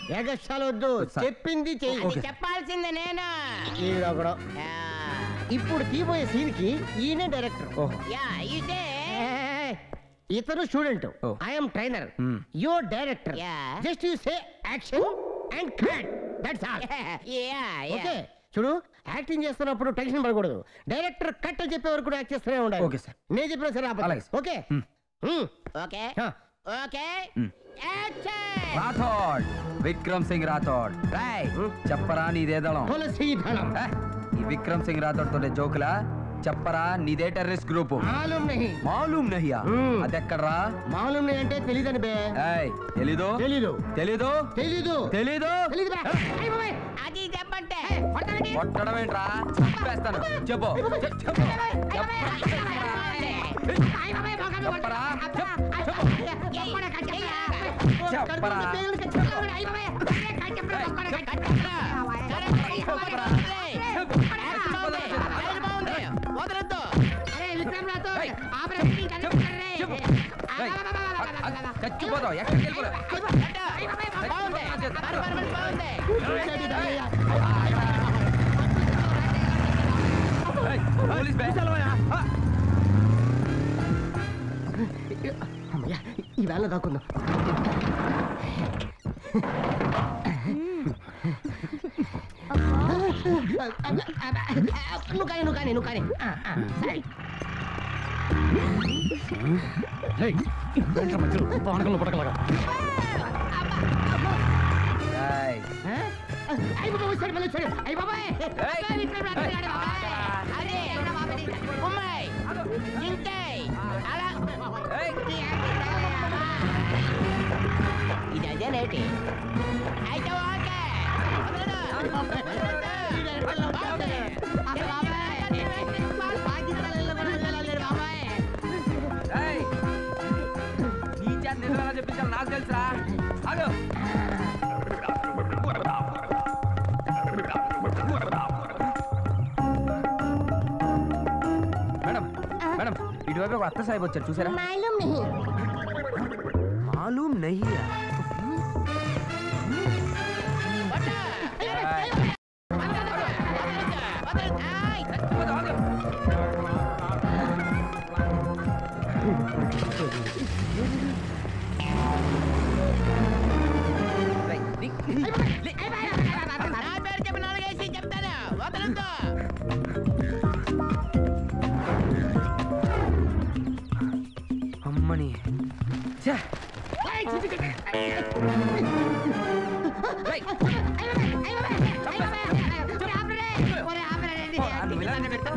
ఎగస్ట్రాలు వద్దు సార్. చెప్పింది చెయ్యి ఓకే. చెప్పాల్సింది నేను ఈడొకడు. యా. ఇప్పుడు తీపోయే సీన్ కి ఈయనే డైరెక్టర్ ఓహో యా ఇదే ఇతను స్టూడెంట్ ఓ. I'm trainer Hmm. యో director Yeah. Just you say action and cut that's all yeah okay చూడు యాక్టింగ్ చేస్తున్నప్పుడు టెన్షన్ పడకూడదు డైరెక్టర్ కట్ అని చెప్పే వరకు కూడా యాక్ట్ చేస్తూనే ఉండాలి ఓకే, సార్. నేను చెప్పిన సరే ఆపొద్దు. అలాగే, sir. Okay Hmm. Hmm. Okay హ. ఓకే మ్. యాక్షన్ రాథోడ్ విక్రమ్ సింగ్ రాథోడ్ రాయ్ చెప్పరా నీదే దళం తులసి దళం ఏ, ఈ విక్రమ్ సింగ్ రాథోడ్ తోటే జోకులా చెప్పరా నీదే టెర్రరిస్ట్ గ్రూప్ మాలూమ్ నహి మాలూమ్ నహియా మ్మ్. అదెక్కడ్రా మాలూమ్ నహి అంటే తెలీదని బే ఏయ్ తెలీదు తెలీదు తెలీదు తెలీదు తెలీదు తెలీదు బే అయ్ బాబాయ్. అది చెప్పంటే కొట్టండి. కొట్టడం ఏంట్రా చంపేస్తాను చెప్పు చె- చెప్పు అయ్ బాబాయ్, మొఖాన్ని చెప్పరా కొట్టండి. చెప్పు చెప్పు చెప్పరా, కట్ చెప్పరా. చెప్పరా. కడుపులో పేగులు కట్ చెప్పరా. అయ్ బాబాయ్, అరే, కట్ చెప్పరా, మొఖాన్ని కట్ చెప్పరా. వదలొద్దు అరే, విక్రమ్ రాథోడ్, ఏయ్. ఆపరేషన్ కట్ చెప్పు. చెప్పరా, రే. చెప్పు. ఆ, ఏయ్, బా, బా, బా, బా, బా, బా, బా. చచ్చిపోతావు ఎక్కడికి వెళ్ళిపోరా బాగుంది పర్ఫార్మెన్స్ బాగుంది చూడండి, దయ్యా. పోలీస్ బే అమ్మయ్య, ఈ వేళ దాక్కుందాం నువ్వు కానీ నువ్వు కానీ నువ్వు కానీ ఆ, ఆ, సరే. ఏయ్, ఆ? అయ్ బాబాయ్, వచ్చాడు, మళ్ళీ వచ్చాడు. అయ్ బాబాయ్. ఏయ్. అయ్ విక్రమ్ రాథోడ్ గాడు. అరే ఉమ్మాయి ఇంకేయ్ అలా ఏయ్, ఇది అదేనేటి అయితే ఓకే వదలడు. వదలడు. బాగుంది. అసలు బాబాయ్, పాకిస్తాన్లో కూడా వెళ్ళాలి బాబాయ్. ఏయ్. నీ చేత నిజం ఎలా చెప్పించాలో నాకు తెలుసురా ఆగు మేడం మేడం ఇటువైపు ఒక అత్త సాహిబ్ వచ్చారు చూసారా मालूम नहीं మాలూమ్ నహియా వద్దు. వదలడు. వదలడు. ఆయ్. నా పేరు చెప్పి నాలుగేసి చెప్తాను వదలొద్దు అమ్మని ఛే! రేయ్, నువ్వు ఇలానే పెట్టావు?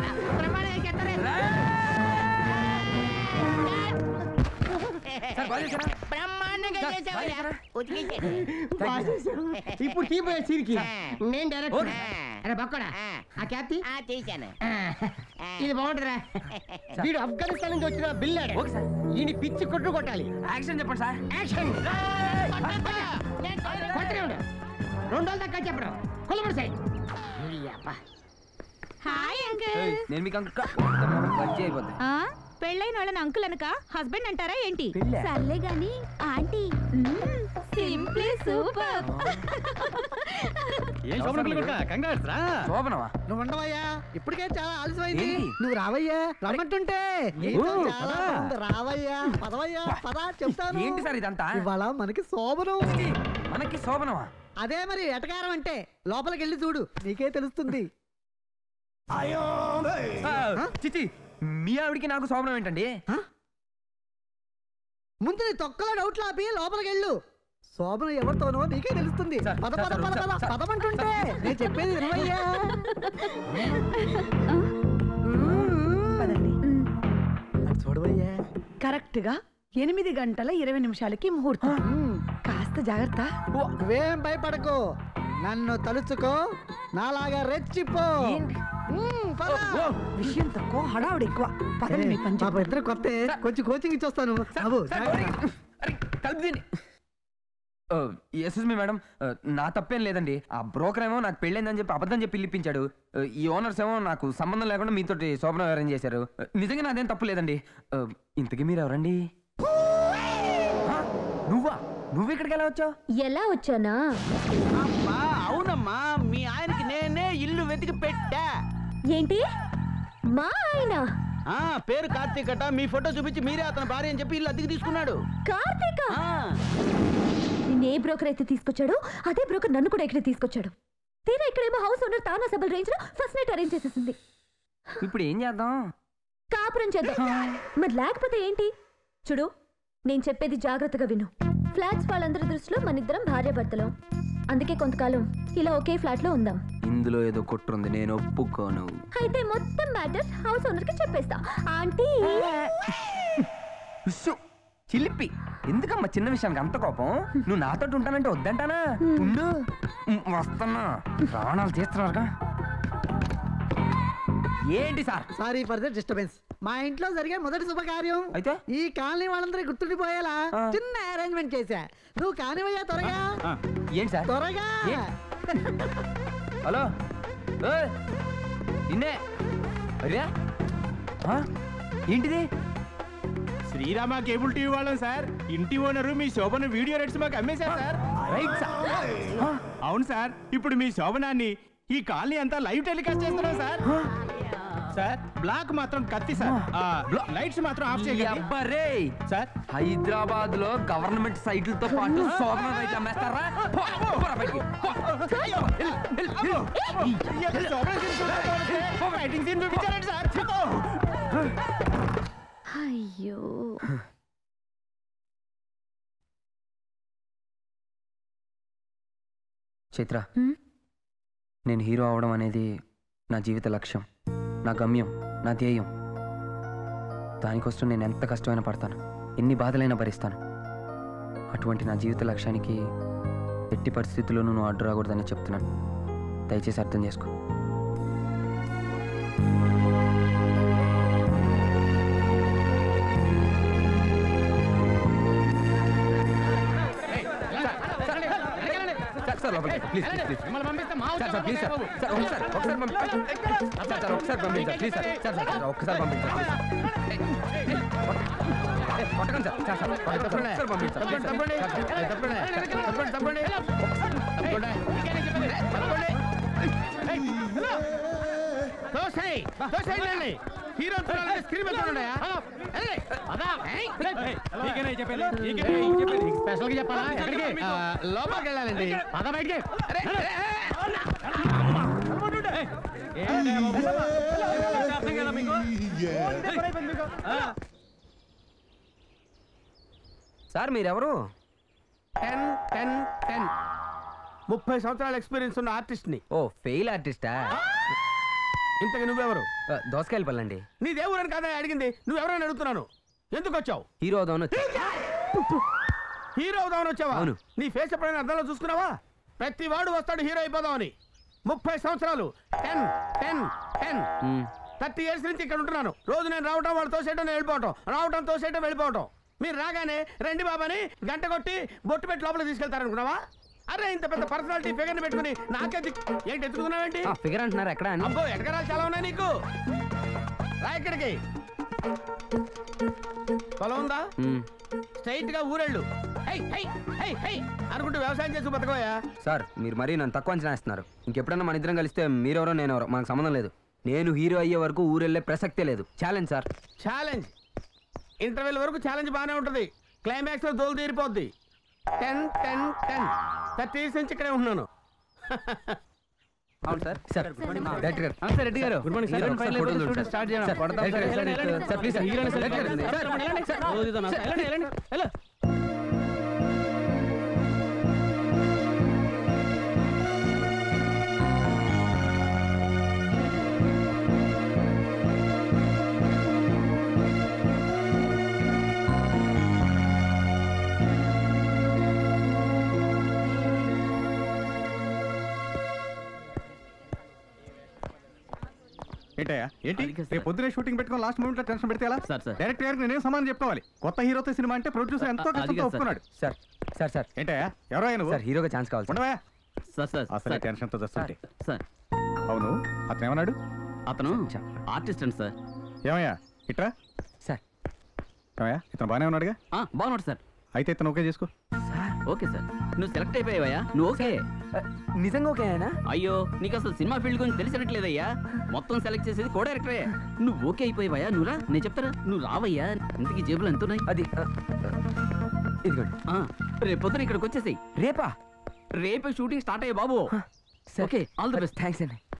సార్, బాగా చేశారా? బ్రహ్మాండంగా సార్, చేసావు బాగా చేశారా? ఉతికేసాడు ఇప్పుడు తీపోయే సీన్కి నేను డైరెక్టర్ ఓకే. అరే బక్కడా ఆ. ఆ క్యాప్తి ఆ తీశాను ఇది బాగుంటుందిరా వీడు ఆఫ్ఘనిస్తాన్ నుంచి వచ్చిన బిల్లాడు ఓకే సార్. ఈయన పిచ్చి కొట్టు కొట్టాలి యాక్షన్ చెప్పండి సార్ యాక్షన్ కొట్టొద్దు. నేను కొట్టను. కొట్టనే ఉండు రెండు రోజులు దాకా చెప్పడం కొలబడి సైడ్ హాయ్ అంకుల్ ఏయ్, నేను మీకు అంక మంచి అయిపోద్ది ఆ పెళ్ళైన వాళ్ళని అంకుల్ అనక హస్బెండ్ అంటారా ఏంటి పెళ్ళా? సర్లే గాని ఆంటీ సింప్లీ సూపర్ ఏం శోభన పిల్లకొడుక కంగ్రాట్స్ రా శోభనవా నువ్వు ఉండవయ్యా ఇప్పటికే చాలా ఆలస్యమైంది ఏంటి? నువ్వు రావయ్యా రమ్మంటుంటే నీతో ఓ, చాలా పద. బాగుంది. రావయ్యా పదవయ్యా పద చెప్తాను ఏంటి సార్ ఇదంతా ఇవాళ మనకి శోభనం చిచి, మనకి శోభనవా అదే మరి ఎటకారం అంటే లోపలికి వెళ్ళి చూడు నీకే తెలుస్తుంది ఆ, చిచి మీ ఆవిడికి నాకు శోభనం ఏంటండి ముందు నీ తొక్కలో డౌట్లు ఆపి లోపలికి వెళ్ళు శోభనం ఎవరితోనో నీకే తెలుస్తుంది సార్, పద సార్, పద పద సార్, పద సార్. పదమంటుంటే నేను చెప్పేది వినవయ్యా పదండి అటు చూడవయ్యా కరెక్ట్ గా ఎనిమిది గంటల ఇరవై నిమిషాలకి ముహూర్తం కాస్త జాగ్రత్త నువ్వేం భయపడకు నన్ను తలుచుకో నాలాగా రెచ్చిపో ఉమ్, పద. విషయం తక్కువ హడావుడు ఎక్కువ పదండి మీ పని పాప చెప్తాను. ఇద్దరు కొత్త కొంచెం కోచింగ్ ఇచ్చొస్తాను బాబు జాగ్రత్త. కలిపి దీన్ని ఎస్ఎస్ మీ మేడం ఆ, నా తప్పేం లేదండి ఆ బ్రోకర్ ఏమో నాకు పెళ్ళైందని చెప్పి అబద్ధం చెప్పి పిలిపించాడు ఆ, ఈ ఓనర్స్ ఏమో నాకు సంబంధం లేకుండా మీతోటి శోభనం అరేంజ్ చేశారు ఆ, నిజంగా నాదేం తప్పు లేదండి ఆ, ఇంతకీ మీరు ఎవరండి ఆ, నువ్వా నువ్వు ఇక్కడికి ఎలా వచ్చావు ఎలా వచ్చానా అమ్మా అవునమ్మా మీ ఆయనకి నేనే ఇల్లు వెతికి పెట్టా ఏంటి మా ఆయన ఆ పేరు కార్తీక్ అట మీ ఫోటో చూపించి మీరే అతని భార్య అని చెప్పి ఇల్లు అద్దెకి తీసుకున్నాడు కార్తీక ఆ, ఏ బ్రోకర్ అయితే తీసుకొచ్చాడో అదే బ్రోకర్ నన్ను కూడా ఇక్కడ తీసుకొచ్చాడు తీరా ఇక్కడేమో హౌస్ ఓనర్ తానా సబల్ రేంజ్ లో ఫస్ట్ నైట్ అరేంజ్ చేసేసింది ఇప్పుడు ఏం చేద్దాం కాపురం చేద్దాం మరి లేకపోతే ఏంటి చూడు నేను చెప్పేది జాగ్రత్తగా విను ఫ్లాట్స్ వాళ్ళందరి దృష్టిలో మన ఇద్దరం భార్యాభర్తలం అందుకే కొంతకాలం ఇలా ఒకే ఫ్లాట్ లో ఉందాం ఇందులో ఏదో కుట్రుంది నేను ఒప్పుకోను అయితే మొత్తం మ్యాటర్ హౌస్ ఓనర్ కి చెప్పేస్తా ఆంటీ ఉస్సు, చిలిపి ఎందుకమ్మా చిన్న విషయానికి అంత కోపం నువ్వు నాతో ఉంటానంటే వద్దంటానా ఉండు ఉమ్, వస్తున్నా ప్రాణాలు తీస్తున్నారుగా ఏంటి sir sorry for the disturbance మా ఇంట్లో జరిగే మొదటి శుభకార్యం అయితే? ఈ కాలనీ వాళ్ళందరికీ గుర్తుండిపోయేలా ఆ. చిన్న అరేంజ్మెంట్ చేశా నువ్వు కానివయ్యా త్వరగా ఏంటి సార్ త్వరగా ఏ? హలో ఏయ్, నిన్నే అరే ఆ? ఏంటిది శ్రీరామ కేబుల్ టీవీ వాళ్ళం సార్ ఇంటి ఓనరు మీ శోభన వీడియో రైట్స్ మాకు అమ్మేశారు సార్ రైట్ సార్ ఆ, అవును సార్ ఇప్పుడు మీ శోభనాన్ని ఈ కాలనీ అంతా లైవ్ టెలికాస్ట్ చేస్తున్నాం సార్ సార్ బ్లాక్ మాత్రం కత్తి సార్ ఆ, లైట్స్ మాత్రం ఆఫ్ ఈ చేయండి అబ్బరే సార్ హైదరాబాద్ లో గవర్నమెంట్ సైట్లతో పాటు సోమన రైట్ అమ్మేస్తారా పో, పోరా బయటికి, పో. ఫైటింగ్ సీన్ చూపించారండి సార్ అయ్యో చైత్ర హ్మ్? నేను హీరో అవడం అనేది నా జీవిత లక్ష్యం నా గమ్యం నా ధ్యేయం దానికోసం నేను ఎంత కష్టమైనా పడతాను ఎన్ని బాధలైనా భరిస్తాను అటువంటి నా జీవిత లక్ష్యానికి ఎట్టి పరిస్థితుల్లోనూ నువ్వు అడ్డు రాకూడదని చెప్తున్నాను దయచేసి అర్థం చేసుకో సార్, సార్, లోపలికి. Please, please, please. Sir, sir, please, sir. Sir, ఒకసారి, ఒకసారి పంపి- సార్, సార్, ఒకసారి పంపించండి, please, sir. Sir, sir, sir, ఒక్కసారి పంపించండి, ప్లీజ్. ఏ, కొట్టకండి, సార్. సార్, సార్, కొట్టకండి, సార్. ఒకసారి పంపించండి, please, sir. Sir, sir, hero screen మీద చూడండి స్పెషల్ గా చెప్పాలా ఎక్కడికి ఆ, లోపలికి వెళ్ళాలండి పద బయటికి అరే, అరే, సార్ మీరెవరు టెన్ టెన్ టెన్ ముప్పై సంవత్సరాల ఎక్స్పీరియన్స్ ఉన్న ఆర్టిస్ట్ ని ఓ ఫెయిల్ ఆర్టిస్టా ఇంతకు నువ్వెవరు దోసకాయలు పల్లండి నీ దేవుడని కాదా అడిగింది నువ్వెవరని అడుగుతున్నాను ఎందుకు వచ్చావు హీరో అవుదామని వచ్చా. హీరో అవుదామని వచ్చావా అవును. నీ ఫేస్ ఎప్పుడైనా అర్థంలో చూసుకున్నావా ప్రతి వాడు వస్తాడు హీరో అయిపోదామని ముప్పై సంవత్సరాలు ten ten ten hmm, thirty years నుంచి ఇక్కడ ఉంటున్నాను రోజు నేను రావటం వాడు తోసేయటం నేను వెళ్ళిపోవటం రావటం తోసేయటం వెళ్ళిపోవటం మీరు రాగానే రండి బాబాని గంట కొట్టి బొట్టు పెట్టి లోపల తీసుకెళ్తారనుకున్నావా అరే ఇంత పెద్ద పర్సనాలిటీ ఫిగర్ని పెట్టుకుని నాకే దిక్కు ఏంటి ఎత్తుకున్నావేంటి ఆ, ఫిగర్ అంటున్నారు ఎక్కడ అని అబ్బో ఎటకరాలు చాలా ఉన్నాయి నీకు రా ఇక్కడికి పొలం ఉందా మ్, స్ట్రైట్ గా ఊరెళ్ళు హై హై హై హై అనుకుంటూ వ్యవసాయం చేసి బతకవయ్యా సార్ మీరు మరీ నన్ను తక్కువ అంచనా వేస్తున్నారు ఇంకెప్పుడన్నా మన ఇద్దరం కలిస్తే మీరెవరో నేనెవరో మనకు సంబంధం లేదు నేను హీరో అయ్యే వరకు ఊరెళ్ళే ప్రసక్తే లేదు ఛాలెంజ్ సార్ ఛాలెంజ్ ఇంటర్వెల్ వరకు ఛాలెంజ్ బాగానే ఉంటుంది క్లైమాక్స్ లో దోలు తీరిపోద్ది ten ten ten thirty years నుంచి ఇక్కడే ఉంటున్నాను అవును సార్ సార్ డైరెక్టర్ గారు సార్ రెడ్డి గారు good morning sir heroine final ఫోటోలు అయిపోతే చూడండి షూటింగ్ స్టార్ట్ చేయండి సార్, కొడతాం సార్. వెళ్ళండి, వెళ్ళండి, సార్, వెళ్ళండి. Please sir, heroine sir, select వెళ్ళండి, చేయండి. సార్, వెళ్ళండి, సార్. రోజు ఇద్దాం, సార్. వెళ్ళండి, వెళ్ళండి. వెళ్ళు. ఏంటయ్యా ఏంటి రేపు పొద్దునే షూటింగ్ పెట్టుకొని లాస్ట్ మూమెంట్ లో టెన్షన్ పెడితే ఎలా సార్, సార్. డైరెక్టర్ గారికి నేనేం సమానం చెప్పుకోవాలి కొత్త హీరోతో సినిమా అంటే ప్రొడ్యూసర్ ఎంతో అది కష్టంతో కాదు, సార్. ఒప్పుకున్నాడు సార్ సార్ సార్ ఏంటయ్యా ఎవరో ఆయన సార్ హీరోగా ఛాన్స్ కావాలి సార్. ఉండవా సార్ సార్ అసలే సార్, టెన్షన్ తో వస్తుంటే సార్ అవును అతను ఏమన్నాడు అతను ఆర్టిస్ట్ అండి సార్ ఏమయ్యా ఇట్రా సార్ ఏమయ్యా ఇతను బానే ఉన్నాడుగా ఆ, బాగున్నాడు సార్ అయితే ఇతను ఓకే చేసుకో సార్ ఓకే సార్ నువ్వు సెలెక్ట్ అయిపోయావయ్యా నువ్వు ఓకే నిజంగా ఓకేనా అయ్యో నీకు అసలు సినిమా ఫీల్డ్ గురించి తెలిసినట్లేదయ్యా మొత్తం సెలెక్ట్ చేసేది కో డైరెక్టరే నువ్వు ఓకే అయిపోయావయ్యా నువ్వు రా నేను చెప్తారా నువ్వు రావయ్యా ఇంతకీ జేబులు ఎంత ఉన్నాయి అది ఆ, ఇదిగోండి ఆ, రేపు పొద్దున ఇక్కడికి వచ్చేసాయి రేపా రేపే షూటింగ్ స్టార్ట్ అయ్యే బాబు సరే. Okay all the best thanks అండి